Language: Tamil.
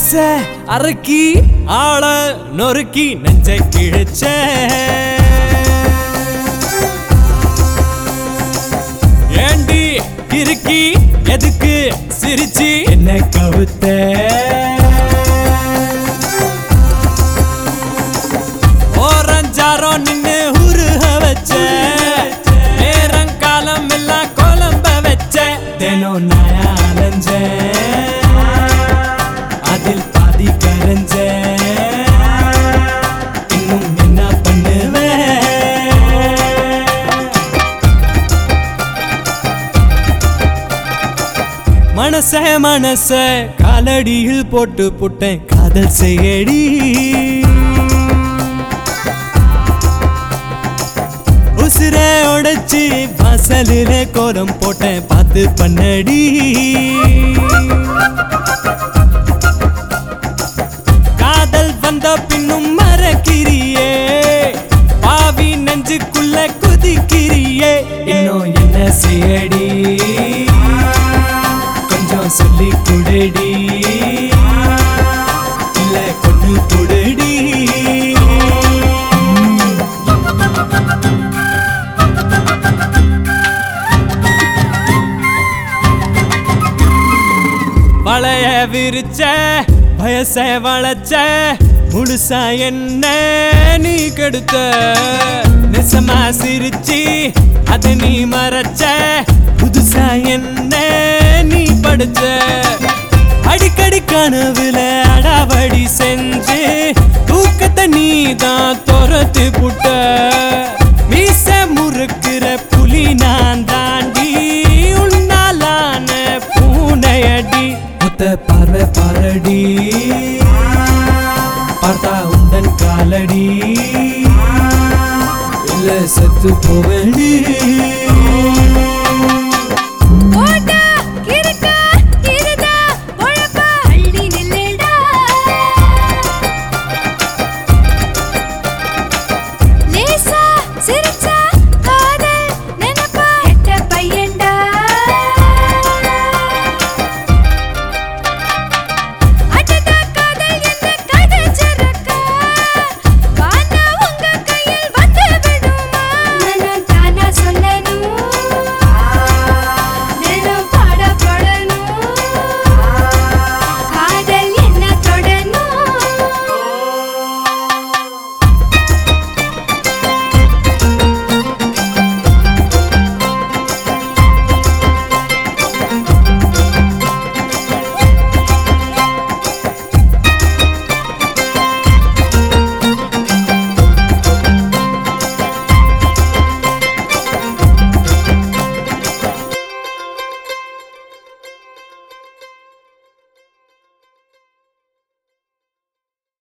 ஆச அரக்கி ஆள நொறுக்கி நெஞ்ச கிழிச்ச ஏண்டி கிறுக்கி எதுக்கு சிரிச்சி என்ன கவுத்த ஓரஞ்சாரம் நின்னு உருக வச்ச நேரம் காலம் எல்லாம் குழம்ப வச்ச தினம் நாயா அலைஞ்ச அதில் பாதி கரைஞ்ச இன்னும் என்ன பண்ணுவேன் மனச மனச காலடியில் போட்டு புட்டேன் காதல் செய்யடி உசுர உடைச்சு வாசலில கோலம் போட்டேன் பார்த்து பண்ணடி காதல் வந்த பின்னும் மறக்கிறியே பாவி நெஞ்சுக்குள்ள குதிக்கிறியே இன்னும் என்ன செய்யடி கொஞ்சம் சொல்லி குடடி இல்ல கொண்டு குடடி வளைய விரிச்ச வயச வளைச்ச முழுசா என்ன நீ கெடுத்த நெசமா சிரிச்சி அது நீ மறைச்ச புதுசா என்ன நீ படிச்ச அடிக்கடி கனவுல அடாவடி செஞ்சு தூக்கத்தை நீ தான் துரத்து புட்ட மீச முறுக்குற புலி நான் தாண்டி உன்னாலான பூனையடி முத்த பார்வை பாரடி பார்த்தா உந்தன் காலடி இல்ல செத்து போவடி